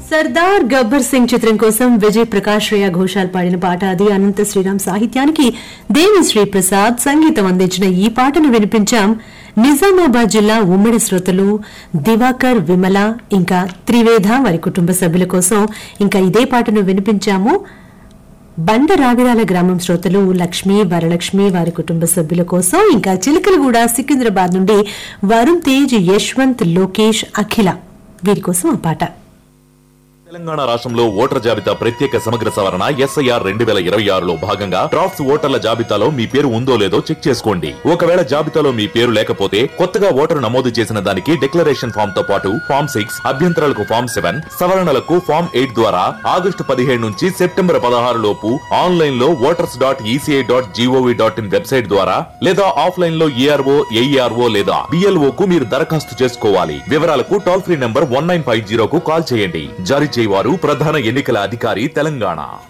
సర్దార్ గబ్బర్ సింగ్ చిత్రం కోసం విజయ్ ప్రకాష్ శ్రేయ ఘోషాల్ పాడిన పాట అది అనంత శ్రీరామ్ సాహిత్యానికి దేవి శ్రీ ప్రసాద్ సంగీతం అందించిన ఈ పాటను వినిపించాం నిజామాబాద్ జిల్లా ఉమ్మడి శ్రోతలు దివాకర్ విమల ఇంకా త్రివేద వారి కుటుంబ సభ్యుల కోసం ఇంకా ఇదే పాటను వినిపించాము బండ రావిరాల గ్రామం శ్రోతలు లక్ష్మి వరలక్ష్మి వారి కుటుంబ సభ్యుల కోసం ఇంకా చిలకలగూడ సికింద్రాబాద్ నుండి వరుణ్ తేజ్ యశ్వంత్ లోకేష్ అఖిల వీరి కోసం ఆ పాట తెలంగాణ రాష్ట్రంలో ఓటర్ జాబితా ప్రత్యేక సమగ్ర సవరణ ఎస్ఐఆర్ రెండు వేల ఇరవై ఆరులో భాగంగా డ్రాఫ్ట్స్ ఓటర్ల జాబితాలో మీ పేరు ఉందో లేదో చెక్ చేసుకోండి ఒకవేళ జాబితాలో మీ పేరు లేకపోతే కొత్తగా ఓటరు నమోదు చేసిన దానికి డిక్లరేషన్ ఫామ్ తో పాటు ఫామ్ సిక్స్ అభ్యంతరాలకు ఫామ్ సెవెన్ సవరణలకు ఫామ్ ఎయిట్ ద్వారా ఆగస్టు పదిహేడు నుంచి సెప్టెంబర్ పదహారు లోపు ఆన్లైన్ లో voters dot ECI dot GOV dot in website ద్వారా లేదా ఆఫ్లైన్ లో ఏఆర్ఓ ఏఈఆర్ఓ లేదా బిఎల్ఓ కు మీరు దరఖాస్తు చేసుకోవాలి వివరాలకు toll free number one nine five జీరోకు కాల్ చేయండి జారీ చేయవారు ప్రధాన ఎన్నికల అధికారి తెలంగాణ